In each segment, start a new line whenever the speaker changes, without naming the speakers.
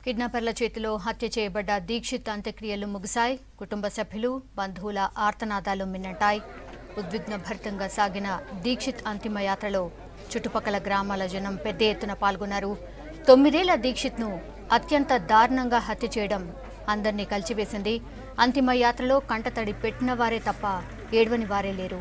కిడ్నాపర్ల చేతిలో హత్య చేయబడ్డ దీక్షిత్ అంత్యక్రియలు ముగిశాయి కుటుంబ సభ్యులు బంధువుల ఆర్తనాదాలు మిన్నటాయి ఉద్విగ్న భరితంగా సాగిన దీక్షిత్ అంతిమ యాత్రలో చుట్టుపక్కల గ్రామాల జనం పెద్ద ఎత్తున పాల్గొన్నారు తొమ్మిదేళ్ల దీక్షిత్ను అత్యంత దారుణంగా హత్య చేయడం అందరినీ కలిచివేసింది అంతిమ యాత్రలో కంటతడి పెట్టిన వారే తప్ప ఏడవని వారే లేరు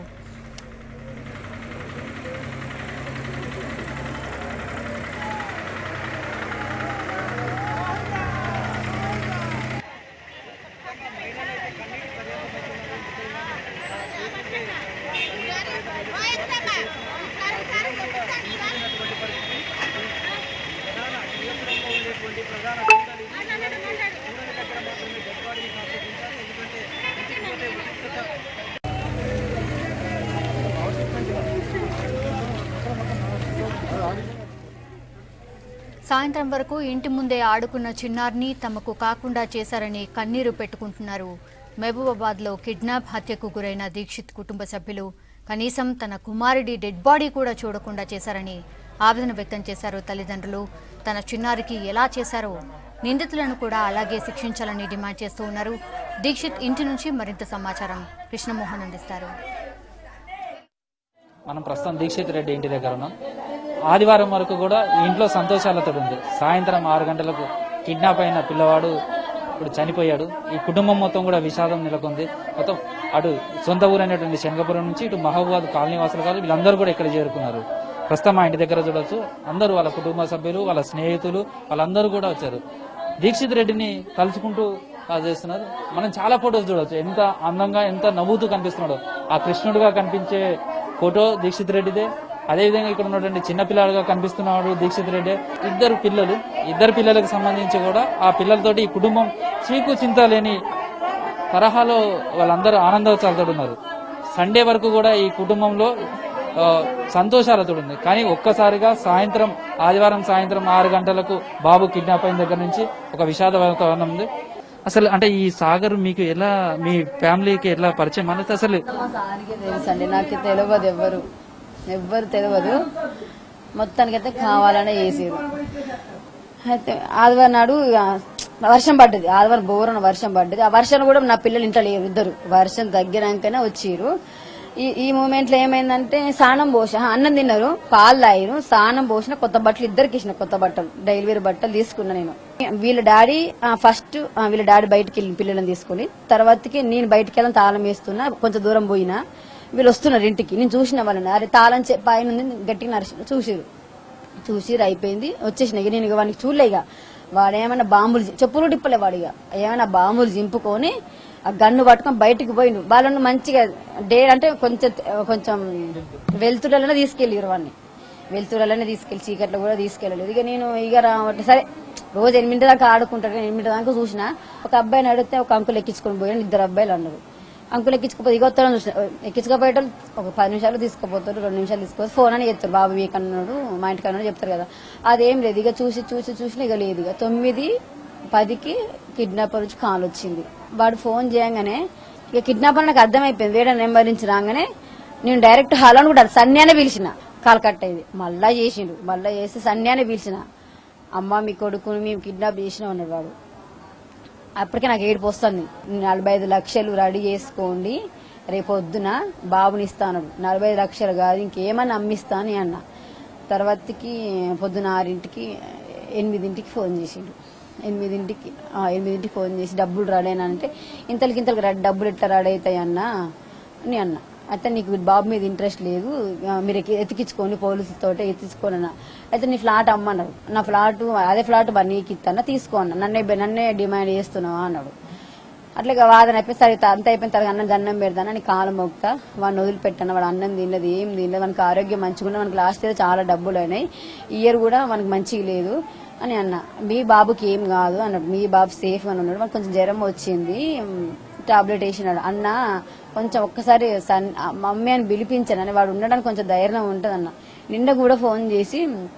సాయంత్రం వరకు ఇంటి ముందే ఆడుకున్న చిన్నారిని తమకు కాకుండా చేశారని కన్నీరు పెట్టుకుంటున్నారు మహబూబాబాద్లో కిడ్నాప్ హత్యకు గురైన దీక్షిత్ కుటుంబ సభ్యులు కనీసం తన కుమారుడి డెడ్ బాడీ కూడా చూడకుండా చేశారని ఆవేదన వ్యక్తం చేశారు తల్లిదండ్రులు తన చిన్నారికి ఎలా చేశారో నిందితులను కూడా అలాగే శిక్షించాలని డిమాండ్ చేస్తూ ఉన్నారు దీక్షిత్ ఇంటి నుంచి మరింత సమాచారం కృష్ణమోహన్ అందిస్తారు
మనం ప్రస్తుతం దీక్షిత్ రెడ్డి ఇంటి దగ్గర ఉన్నాం ఆదివారం వరకు కూడా ఇంట్లో సంతోషాలతో ఉంది సాయంత్రం ఆరు గంటలకు కిడ్నాప్ అయిన పిల్లవాడు ఇప్పుడు చనిపోయాడు ఈ కుటుంబం మొత్తం కూడా విషాదం నెలకొంది మొత్తం అటు సొంత ఊరైనటువంటి శనగపురం నుంచి ఇటు మహబూబాద్ కాలనీ వాసులు కాదు వీళ్ళందరూ కూడా ఇక్కడ చేరుకున్నారు ప్రస్తుతం మా ఇంటి దగ్గర చూడొచ్చు అందరూ వాళ్ళ కుటుంబ సభ్యులు వాళ్ళ స్నేహితులు వాళ్ళందరూ కూడా వచ్చారు దీక్షిత్ రెడ్డిని తలుచుకుంటూ ఆ చేస్తున్నారు మనం చాలా ఫొటోస్ చూడొచ్చు ఎంత అందంగా ఎంత నవ్వుతూ కనిపిస్తున్నాడు ఆ కృష్ణుడుగా కనిపించే ఫోటో దీక్షిత్ రెడ్డిదే అదేవిధంగా ఇక్కడ ఉన్నటువంటి చిన్న పిల్లాడుగా కనిపిస్తున్నాడు దీక్షిత్ రెడ్డి ఇద్దరు పిల్లలు ఇద్దరు పిల్లలకు సంబంధించి కూడా ఆ పిల్లలతోటి ఈ కుటుంబం చీకు చింత లేని తరహాలో వాళ్ళందరూ ఆనందోత్సాహాలతో ఉన్నారు సండే వరకు కూడా ఈ కుటుంబంలో ఆ, సంతోషాలతో ఉంది కానీ ఒక్కసారిగా సాయంత్రం ఆదివారం సాయంత్రం ఆరు గంటలకు బాబు కిడ్నాప్ అయిన దగ్గర నుంచి ఒక విషాద వాతావరణం ఉంది అసలు అంటే ఈ సాగర్ మీకు ఎలా మీ ఫ్యామిలీకి ఎలా పరిచయం అనేది అసలు
మా సార్కి తెలుసు అండి నాకు తెలియదు ఎవ్వరు ఎవ్వరు తెలియదు మొత్తానికైతే కావాలనే చేసారు అయితే ఆదివారం నాడు ఇక వర్షం పడ్డది ఆదివారం బోరన వర్షం పడ్డది ఆ వర్షం కూడా నా పిల్లలు ఇంట్లో లేరు ఇద్దరు వర్షం తగ్గినాకనే వచ్చిర్రు ఈ ఈ మూమెంట్ లో ఏమైందంటే స్నానం పోసా అన్నం తిన్నారు పాలు తాగిరు స్నానం పోసిన కొత్త బట్టలు ఇద్దరికి ఇచ్చిన కొత్త బట్టలు డైలీ వేర్ బట్టలు తీసుకున్నా నేను వీళ్ళ డాడీ ఫస్ట్ వీళ్ళ డాడీ బయటికి వెళ్ళిన పిల్లలను తీసుకుని తర్వాతకి నేను బయటికి వెళ్ళని తాళం వేస్తున్నా కొంచెం దూరం పోయినా వీళ్ళు వస్తున్నారు ఇంటికి నేను చూసిన వాళ్ళని అరే తాళం చె- పైన ఉంది గట్టిగా నరిచి చూసిరు చూసిరు అయిపోయింది వచ్చేసిన ఇక నేను ఇక వాడికి చూడలే ఇక వాడు ఏమైనా బాంబులు చి- చెప్పులు టిప్పలే వాడు ఇక ఏమైనా బాంబులు చింపుకొని ఆ గన్ను పట్టుకొని బయటికి పోయిండు వాళ్ళని మంచిగా డే అంటే కొంచెం కొంచెం వెలుతురలోనే తీసుకెళ్ళారు వాడిని వెలుతురలోనే తీసుకెళ్ళి చీకట్లో కూడా తీసుకెళ్ళలేదు ఇక నేను ఇక రావట్లే సరే రోజు ఎనిమిది దాకా ఆడుకుంటాడు ఎనిమిది దాకా చూసిన ఒక అబ్బాయిని అడిగితే ఒక అంకులు ఎక్కించుకొని పోయాను ఇద్దరు అబ్బాయిలు అన్నారు అంకులు ఎక్కించుకుపోయి ఇక వస్తాను చూసిన ఎక్కించుకోపోయేటోళ్ళు ఒక పది నిమిషాలు తీసుకుపోతారు రెండు నిమిషాలు తీసుకొని ఫోన్ అని చెప్తారు బాబు వీక్ అన్నాడు మా ఇంటికి అన్నాడు చెప్తారు కదా అదేం లేదు ఇక చూసి చూసి చూసిన ఇక లేదు ఇక తొమ్మిది పదికి కిడ్నాపర్ నుంచి కాల్ వచ్చింది వాడు ఫోన్ చేయగానే ఇక కిడ్నాపర్ నాకు అర్థమైపోయింది వేరే నెంబర్ నుంచి రాగానే నేను డైరెక్ట్ హాల్ అని కూడా సన్యానే పిలిచిన కాల్ కట్ అయింది మళ్ళా చేసిండు మళ్ళా చేసి సన్యానే పిలిచిన అమ్మ మీ కొడుకుని మేము కిడ్నాప్ చేసినాం అన్నాడు వాడు అప్పటికే నాకు ఏడుపు వస్తుంది నలభై ఐదు లక్షలు రెడీ చేసుకోండి రేపు పొద్దున బాబుని ఇస్తాను నలభై ఐదు లక్షలు కాదు ఇంకేమన్నా అమ్మిస్తా అని అన్న తర్వాతకి పొద్దున ఆరింటికి ఎనిమిదింటికి ఫోన్ చేసిండు ఎనిమిదింటికి ఆ, ఎనిమిదింటికి ఫోన్ చేసి డబ్బులు రెడీ అయినా అంటే ఇంతలకి ఇంతలకి రెడీ- డబ్బులు ఎట్లా రెడీ అవుతాయి అన్న అని అన్న అయితే నీకు బాబు మీద ఇంట్రెస్ట్ లేదు ఆ, మీరు ఎక్కి- ఎతికించుకోండి పోలీసులతోటే ఎత్తించుకోని అన్న అయితే నీ ఫ్లాట్ అమ్మన్నాడు నా ఫ్లాట్ అదే ఫ్లాట్ మరి నీకు ఇస్తానా తీసుకో అన్న నన్నే నన్నే డిమాండ్ చేస్తున్నావా అన్నాడు అట్లా ఇక వాదన అయిపోయి సరే త- అంత అయిపోయిన తర్వాత అన్నం దండం పెడతాను అని కాలం మొక్తా వాడిని వదిలిపెట్టాను వాడు అన్నం తినలేదు ఏం తినలేదు మనకి ఆరోగ్యం మంచిగా ఉంది మనకి లాస్ట్ ఇయర్ చాలా డబ్బులు అయినాయి ఈ ఇయర్ కూడా మనకి మంచిగా లేదు అని అన్న మీ బాబుకి ఏం కాదు అన్నాడు మీ బాబు సేఫ్ అని ఉన్నాడు మనకు కొంచెం జ్వరం వచ్చింది టాబ్లెట్ వేసినాడు అన్న కొంచెం ఒక్కసారి సన్ ఆ మమ్మీ అని పిలిపించాను అని వాడు ఉండడానికి కొంచెం ధైర్యం ఉంటుంది అన్న నిన్న కూడా ఫోన్ చేసి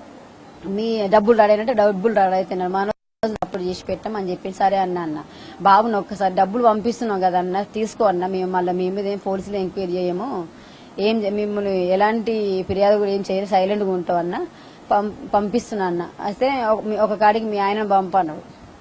మీ డబ్బులు రెడీ అయినట్టే డబ్బులు రెడీ అవుతున్నారు మన రోజులు అప్పుడు చేసి పెట్టామని చెప్పి సరే అన్న అన్న బాబుని ఒక్కసారి డబ్బులు పంపిస్తున్నాం కదా అన్న తీసుకో అన్న మేము మళ్ళీ మీ మీద ఏం పోలీసులు ఎంక్వైరీ చేయము ఏం చే- మిమ్మల్ని ఎలాంటి ఫిర్యాదు కూడా ఏం చేయరు సైలెంట్ గా ఉంటాం అన్న పం- పంపిస్తున్నా అన్న అయితే ఒక- మీ- ఒక కాడికి మీ ఆయన పంపన్నాడు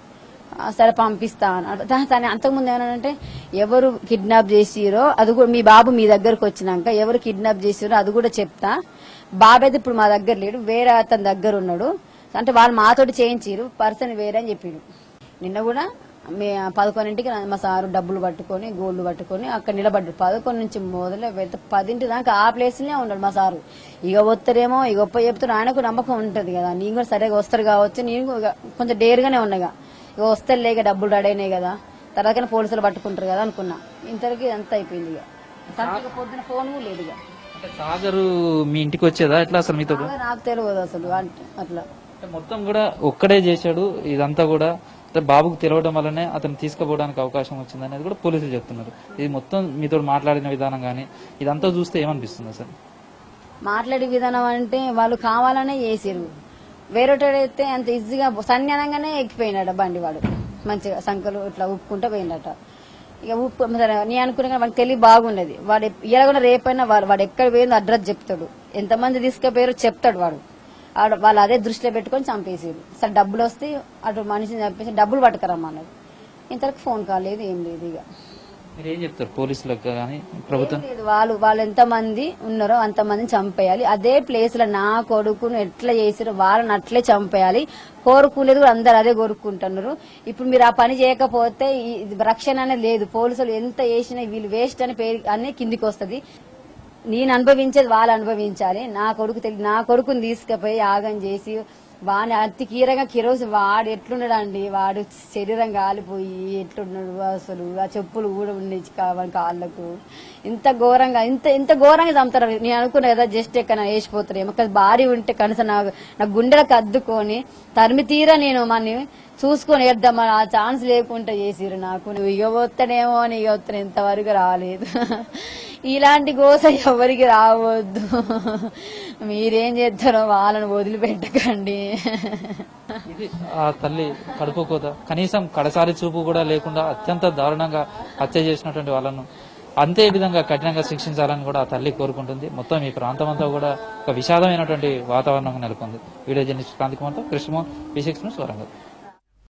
"ఆ, సరే పంపిస్తా అన్నాడు దా- తను అంతకుముందు ఏమన్నాడంటే ఎవరు కిడ్నాప్ చేసిరో అది కూడా మీ బాబు మీ దగ్గరకు వచ్చినాక ఎవరు కిడ్నాప్ చేసిరో అది కూడా చెప్తా బాబు అయితే ఇప్పుడు మా దగ్గర లేడు వేరే అతని దగ్గర ఉన్నాడు అంటే వాళ్ళు మాతోటి చేయించారు పర్సన్ వేరే అని చెప్పిండు నిన్న కూడా మే పదకొండింటికి నా- మా సారు డబ్బులు పట్టుకొని గోల్డ్ పట్టుకొని అక్కడ నిలబడ్డాడు పదకొండు నుంచి మొదలు పెడితే పదింటి దాకా ఆ ప్లేస్ లోనే ఉన్నాడు మా సారు ఇక వస్తారేమో ఇక గొప్ప చెప్తారు ఆయనకు నమ్మకం ఉంటది కదా నేను కూడా సరిగా వస్తారు కావచ్చు నేను కూడా కొంచెం డేర్గానే ఉన్నాగా ఇక వస్తే లేక డబ్బులు రెడీ అయినాయి కదా తర్వాత పోలీసులు పట్టుకుంటారు కదా అనుకున్నా ఇంతవరకు అంతా అయిపోయింది ఇక తనకి ఇక పొద్దున ఫోన్ కూడా లేదు ఇక
అంటే సాగరు మీ ఇంటికి వచ్చేదా ఎట్లా అసలు మీతో
బాగా నాకు తెలియదు అసలు అంటే అట్లా
అంటే మొత్తం కూడా ఒక్కడే చేశాడు ఇదంతా కూడా అంటే బాబుకు తెలవడం వల్లనే అతను తీసుకుపోవడానికి అవకాశం వచ్చింది అనేది కూడా పోలీసులు చెప్తున్నారు ఇది మొత్తం మీతో మాట్లాడిన విధానం కానీ ఇదంతా చూస్తే ఏమనిపిస్తుంది అసలు
మాట్లాడే విధానం అంటే వాళ్ళు కావాలనే చేసిరు వేరేటోడైతే అంత ఈజీగా సన్యానంగానే ఎక్కిపోయినాడు బండి వాడు మంచిగా సంకలు ఇట్లా ఉప్పుకుంటూ పోయిండట ఇక ఉప్పు సరే నేను అనుకున్నా వాడికి తెలివి బాగున్నది వాడు ఇలా కూడా రేపైనా వాడు వాడు ఎక్కడ పోయిందో అడ్రస్ చెప్తాడు ఎంతమంది తీసుకుపోయారో చెప్తాడు వాడు ఆడ- వాళ్ళు అదే దృష్టిలో పెట్టుకొని చంపేసారు సరే డబ్బులు వస్తే అటు మనిషిని చంపేసి డబ్బులు పట్టుకురమ్మన్నాడు ఇంతవరకు ఫోన్ కాలేదు ఏం లేదు ఇక
మీరు ఏం చెప్తారు పోలీసులకు కానీ ప్రభుత్వం
లేదు వాళ్ళు వాళ్ళు ఎంత మంది ఉన్నారో అంతమందిని చంపేయాలి అదే ప్లేస్ లో నా కొడుకును ఎట్లా చేసిరో వాళ్ళని అట్లే చంపేయాలి కోరుకునేది కూడా అందరు అదే కోరుకుంటున్నారు ఇప్పుడు మీరు ఆ పని చేయకపోతే ఈ- ఇది రక్షణ అనేది లేదు పోలీసులు ఎంత చేసినా వీళ్ళు వేస్ట్ అని పేరు అనే కిందికి వస్తది నేను అనుభవించేది వాళ్ళు అనుభవించాలి నా కొడుకు తెలి- నా కొడుకుని తీసుకుపోయి యాగం చేసి వాని అతి కీరగా కిరోసి వాడు ఎట్లున్నాడు అండి వాడు శరీరం కాలిపోయి ఎట్లున్నాడు అసలు ఆ చెప్పులు కూడా ఉండేది కావాలి కాళ్ళకు ఇంత ఘోరంగా ఇంత ఇంత ఘోరంగా చంపుతారు నేను అనుకున్నా కదా జస్ట్ ఎక్కడ వేసిపోతారేమో కానీ భారీ ఉంటే కనీసం నా నా గుండెలకు అద్దుకొని తరిమి తీరా నేను మన చూసుకొని వేద్దాం ఆ ఛాన్స్ లేకుండా చేసిరు నాకు నువ్వు ఇక పోతానేమో అని ఇక వస్తాను ఇంతవరకు రాలేదు ఇలాంటి గోస ఎవరికి రావద్దు మీరేం చేస్తారో వాళ్ళని వదిలిపెట్టకండి
ఇది ఆ తల్లి కడుపు కోత కనీసం కడసారి చూపు కూడా లేకుండా అత్యంత దారుణంగా హత్య చేసినటువంటి వాళ్ళను అంతే విధంగా కఠినంగా శిక్షించాలని కూడా ఆ తల్లి కోరుకుంటుంది మొత్తం ఈ ప్రాంతం అంతా కూడా ఒక విషాదమైనటువంటి వాతావరణం నెలకొంది వీడియో జర్నలిస్ట్ క్రాంతి కుమార్తో Krishnamohan B six news Warangal